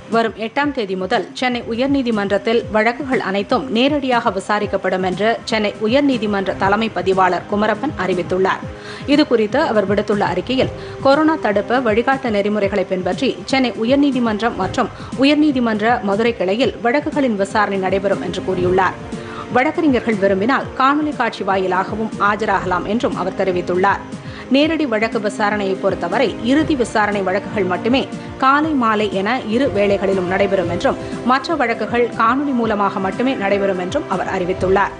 வரும் எட்டாம் தேதி முதல் சென்னை உயர்நீதிமன்றத்தில் வழக்குகள் அனைத்தும் நேரடியாக விசாரிக்கப்படும் என்று சென்னை உயர்நீதிமன்ற தலைமை பதிவாளர் குமரப்பன் அறிவித்துள்ளார் இதுகுறித்து அவர் விடுத்துள்ள அறிக்கையில் கொரோனா தடுப்பு வழிகாட்டு நெறிமுறைகளை பின்பற்றி சென்னை உயர்நீதிமன்றம் மற்றும் உயர்நீதிமன்ற மதுரை கிளையில் வழக்குகளின் விசாரணை நடைபெறும் என்று கூறியுள்ளார் வழக்கறிஞர்கள் விரும்பினால் காணொலி காட்சி வாயிலாகவும் ஆஜராகலாம் என்றும் அவர் தெரிவித்துள்ளார் நேரடி வழக்கு விசாரணையை பொறுத்தவரை இறுதி விசாரணை வழக்குகள் மட்டுமே காலை மாலை என இரு வேளைகளிலும் நடைபெறும் என்றும் மற்ற வழக்குகள் காணொலி மூலமாக மட்டுமே நடைபெறும் என்றும் அவர் அறிவித்துள்ளார்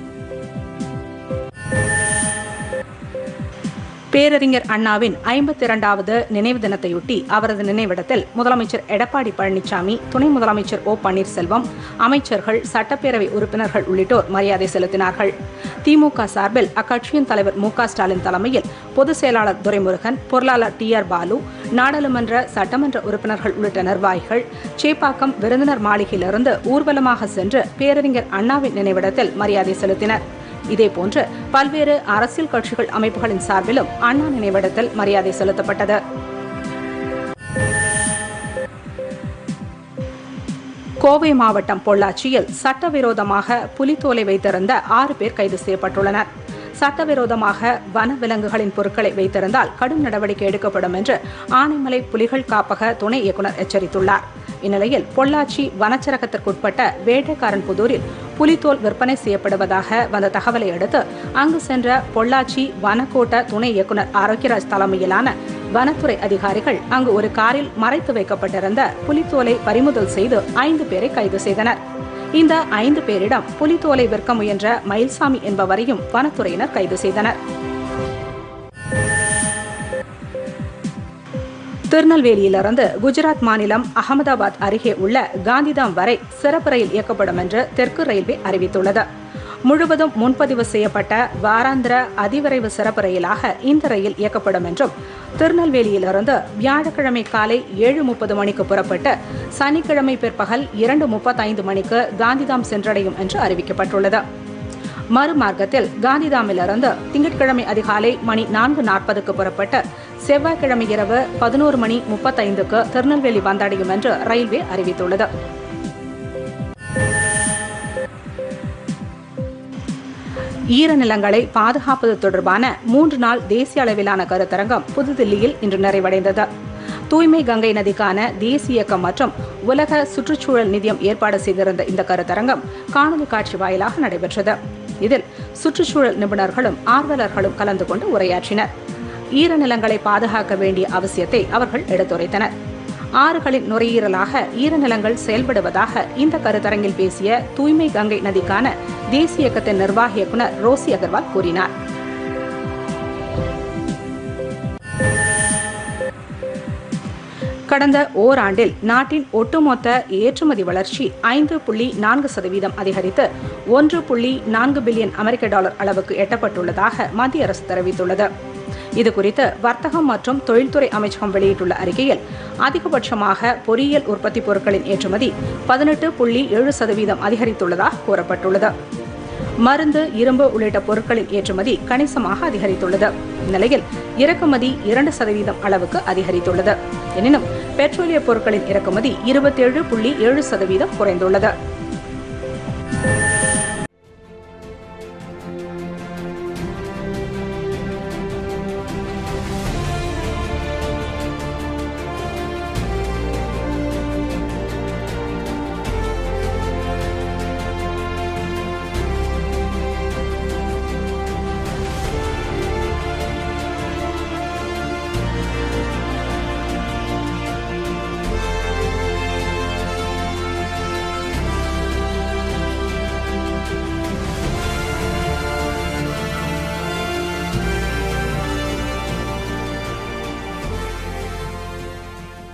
பேரறிஞர் அண்ணாவின் ஐம்பத்தி இரண்டாவது நினைவு தினத்தையொட்டி அவரது நினைவிடத்தில் முதலமைச்சர் எடப்பாடி பழனிசாமி துணை முதலமைச்சர் ஓ பன்னீர்செல்வம் அமைச்சர்கள் சட்டப்பேரவை உறுப்பினர்கள் உள்ளிட்டோர் மரியாதை செலுத்தினார்கள் திமுக சார்பில் அக்கட்சியின் தலைவர் மு க ஸ்டாலின் தலைமையில் பொதுச் செயலாளர் துரைமுருகன் பொருளாளர் டி ஆர் பாலு நாடாளுமன்ற சட்டமன்ற உறுப்பினர்கள் உள்ளிட்ட நிர்வாகிகள் சேப்பாக்கம் விருந்தினர் மாளிகையிலிருந்து ஊர்வலமாக சென்று பேரறிஞர் அண்ணாவின் நினைவிடத்தில் மரியாதை செலுத்தினர் இதேபோன்று பல்வேறு அரசியல் கட்சிகள் அமைப்புகளின் சார்பிலும் அண்ணா நினைவிடத்தில் மரியாதை செலுத்தப்பட்டது கோவை மாவட்டம் பொள்ளாச்சியில் சட்டவிரோதமாக புலித்தோலை வைத்திருந்த ஆறு பேர் கைது செய்யப்பட்டுள்ளனர் சட்டவிரோதமாக வன விலங்குகளின் பொருட்களை வைத்திருந்தால் கடும் நடவடிக்கை எடுக்கப்படும் என்று ஆனைமலை புலிகள் காப்பக துணை இயக்குநர் எச்சரித்துள்ளார் இந்நிலையில் பொள்ளாச்சி வனச்சரகத்திற்குட்பட்ட வேட்டைக்காரன் புதூரில் புலித்தோல் விற்பனை செய்யப்படுவதாக வந்த தகவலை அடுத்து அங்கு சென்ற பொள்ளாச்சி வனக்கோட்ட துணை இயக்குநர் ஆரோக்கியராஜ் தலைமையிலான வனத்துறை அதிகாரிகள் அங்கு ஒரு காரில் மறைத்து வைக்கப்பட்டிருந்த புலித்தோலை பறிமுதல் செய்து ஐந்து பேரை கைது செய்தனர் இந்த ஐந்து பேரிடம் புலித்தோலை விற்க முயன்ற மயில்சாமி என்பவரையும் வனத்துறையினர் கைது செய்தனர் திருநெல்வேலியிலிருந்து குஜராத் மாநிலம் அகமதாபாத் அருகே உள்ள காந்திதாம் வரை சிறப்பு ரயில் இயக்கப்படும் என்று தெற்கு ரயில்வே அறிவித்துள்ளது முழுவதும் முன்பதிவு செய்யப்பட்ட வாராந்திர அதிவிரைவு சிறப்பு ரயிலாக இந்த ரயில் இயக்கப்படும் என்றும் திருநெல்வேலியிலிருந்து வியாழக்கிழமை காலை ஏழு முப்பது மணிக்கு புறப்பட்டு சனிக்கிழமை பிற்பகல் இரண்டு முப்பத்தைந்து மணிக்கு காந்திதாம் சென்றடையும் என்று அறிவிக்கப்பட்டுள்ளது மறுமார்க்கத்தில் காந்திதாமிலிருந்து திங்கட்கிழமை அதிகாலை மணி நான்கு நாற்பதுக்கு புறப்பட்டு செவ்வாய்க்கிழமை இரவு பதினோரு மணி முப்பத்தைந்துக்கு திருநெல்வேலி வந்தடையும் என்று ரயில்வே அறிவித்துள்ளது ஈரநிலங்களை பாதுகாப்பது தொடர்பான மூன்று நாள் தேசிய அளவிலான கருத்தரங்கம் புதுதில்லியில் இன்று நிறைவடைந்தது தூய்மை கங்கை நதிக்கான தேசிய இயக்கம் மற்றும் உலக சுற்றுச்சூழல் நிதியம் ஏற்பாடு செய்திருந்த இந்த கருத்தரங்கம் காணொலி காட்சி வாயிலாக நடைபெற்றது இதில் சுற்றுச்சூழல் நிபுணர்களும் ஆர்வலர்களும் கலந்து கொண்டு உரையாற்றினர் ஈரநிலங்களை பாதுகாக்க வேண்டிய அவசியத்தை அவர்கள் எடுத்துரைத்தனர் ஆறுகளின் நுரையீரலாக ஈரநிலங்கள் செயல்படுவதாக இந்த கருத்தரங்கில் பேசிய தூய்மை கங்கை நதிக்கான தேசிய இயக்கத்தின் நிர்வாக இயக்குநர் ரோசி அகர்வால் கூறினார் கடந்த ஓராண்டில் நாட்டின் ஒட்டுமொத்த ஏற்றுமதி வளர்ச்சி ஐந்து புள்ளி நான்கு சதவீதம் அதிகரித்து ஒன்று புள்ளி நான்கு பில்லியன் அமெரிக்க டாலர் அளவுக்கு எட்டப்பட்டுள்ளதாக மத்திய அரசு தெரிவித்துள்ளது இதுகுறித்து வர்த்தகம் மற்றும் தொழில்துறை அமைச்சகம் வெளியிட்டுள்ள அறிக்கையில் அதிகபட்சமாக பொறியியல் உற்பத்தி பொருட்களின் ஏற்றுமதி பதினெட்டு புள்ளி ஏழு சதவீதம் அதிகரித்துள்ளதாக கூறப்பட்டுள்ளது மருந்து இரும்பு உள்ளிட்ட பொருட்களின் ஏற்றுமதி கணிசமாக அதிகரித்துள்ளது இந்நிலையில் இறக்குமதி இரண்டு சதவீதம் அளவுக்கு அதிகரித்துள்ளது எனினும் பெட்ரோலிய பொருட்களின் இறக்குமதி இருபத்தேழு புள்ளி ஏழு சதவீதம் குறைந்துள்ளது